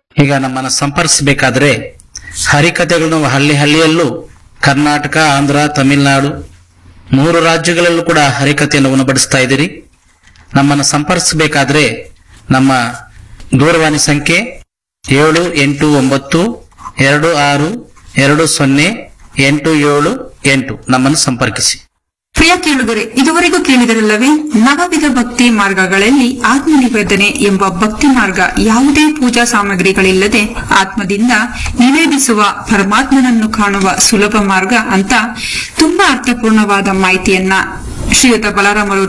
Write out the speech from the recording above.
ಈಗ ನಮ್ಮನ್ನು ಸಂಪರ್ಕಿಸಬೇಕಾದ್ರೆ ಹರಿಕಥೆಗಳನ್ನು ಹಳ್ಳಿ ಹಳ್ಳಿಯಲ್ಲೂ ಕರ್ನಾಟಕ ಆಂಧ್ರ ತಮಿಳುನಾಡು ಮೂರು ರಾಜ್ಯಗಳಲ್ಲೂ ಕೂಡ ಹರಿಕಥೆಯನ್ನು ಉಣಬಡಿಸ್ತಾ ಇದ್ದೀರಿ ನಮ್ಮನ್ನು ಸಂಪರ್ಕಿಸಬೇಕಾದ್ರೆ ನಮ್ಮ ದೂರವಾಣಿ ಸಂಖ್ಯೆ ಏಳು ಎಂಟು ಒಂಬತ್ತು ಎರಡು ಆರು ಎರಡು ಸೊನ್ನೆ ಎಂಟು ಏಳು ಎಂಟು ನಮ್ಮನ್ನು ಸಂಪರ್ಕಿಸಿ ಪ್ರಿಯ ಕೇಳುಗರೆ ಇದುವರೆಗೂ ಕೇಳಿದರಲ್ಲವೇ ನವವಿಧ ಭಕ್ತಿ ಮಾರ್ಗಗಳಲ್ಲಿ ಆತ್ಮನಿವೇದನೆ ಎಂಬ ಭಕ್ತಿ ಮಾರ್ಗ ಯಾವುದೇ ಪೂಜಾ ಸಾಮಗ್ರಿಗಳಿಲ್ಲದೆ ಆತ್ಮದಿಂದ ನಿವೇದಿಸುವ ಪರಮಾತ್ಮನನ್ನು ಕಾಣುವ ಸುಲಭ ಮಾರ್ಗ ಅಂತ ತುಂಬಾ ಅರ್ಥಪೂರ್ಣವಾದ ಮಾಹಿತಿಯನ್ನ ಶ್ರೀಯುತ ಬಲರಾಮರು